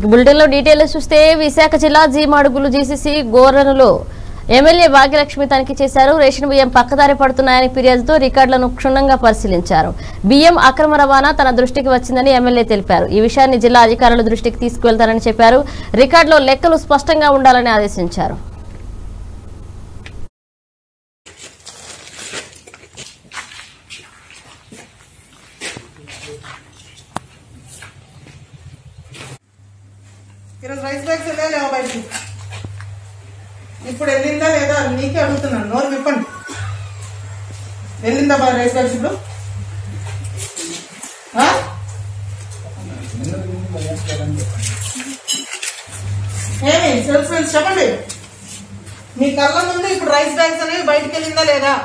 ఇక బులెటిన్లో డీటెయిల్స్ చూస్తే విశాఖ జిల్లా జీమాడుగులు జీసీసీ గోరనులో ఎమ్మెల్యే భాగ్యలక్ష్మి తనిఖీ చేశారు రేషన్ బియ్యం పక్కదారి పడుతున్నాయని ఫిర్యాదుతో రికార్డులను క్షుణ్ణంగా పరిశీలించారు బియ్యం అక్రమ రవాణా తన దృష్టికి వచ్చిందని ఎమ్మెల్యే తెలిపారు ఈ విషయాన్ని జిల్లా అధికారుల దృష్టికి తీసుకువెళ్తారని చెప్పారు రికార్డులో లెక్కలు స్పష్టంగా ఉండాలని ఆదేశించారు ఈరోజు రైస్ బ్యాగ్స్ వెళ్ళా లేవా బయటికి ఇప్పుడు వెళ్ళిందా లేదా నీకే అడుగుతున్నాను నోరు విప్పండి వెళ్ళిందా బా రైస్ బ్యాగ్స్ ఇప్పుడు ఆ? ఏమి సేల్స్ మెన్స్ చెప్పండి మీ కళ్ళ ముందు ఇప్పుడు రైస్ బ్యాగ్స్ అనేవి బయటికి వెళ్ళిందా లేదా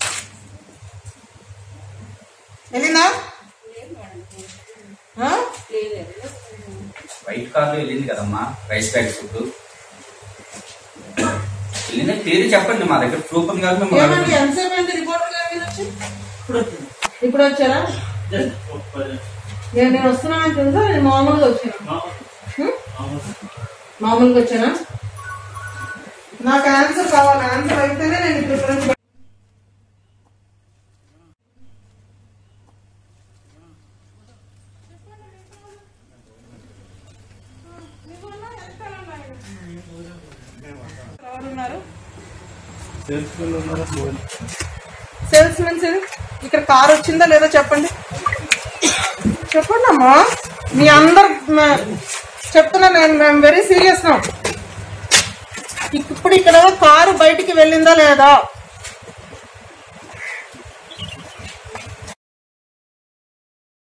వెళ్ళిందా ఆ? వైట్ కార్ లో వెళ్ళింది కదమ్మా రైస్ బ్యాగ్స్ ఫుడ్ వెళ్ళింది పేరు చెప్పండి మా దగ్గర ప్రూఫ్ ఉంది కాదు మేము ఏమండి ఎంతసేపు అయింది రిపోర్టర్ గారు మీరు వచ్చి ఇప్పుడు వచ్చారా నేను నేను వస్తున్నానని తెలుసా నేను మామూలుగా వచ్చాను హ్మ్? మామూలుగా వచ్చానా నాకు ఆన్సర్ కావాలి ఆన్సర్ అయితేనే నేను ప్రిఫరెన్స్ ఎవరున్నారు సేల్స్ మెన్స్ ఇక్కడ కార్ వచ్చిందా లేదా చెప్పండి చెప్పండి అమ్మా మీ అందరు మ- చెప్తున్నా నేను మేము వెరీ సీరియస్ ఇప్పుడు ఇక్కడ కారు బయటికి వెళ్ళిందా లేదా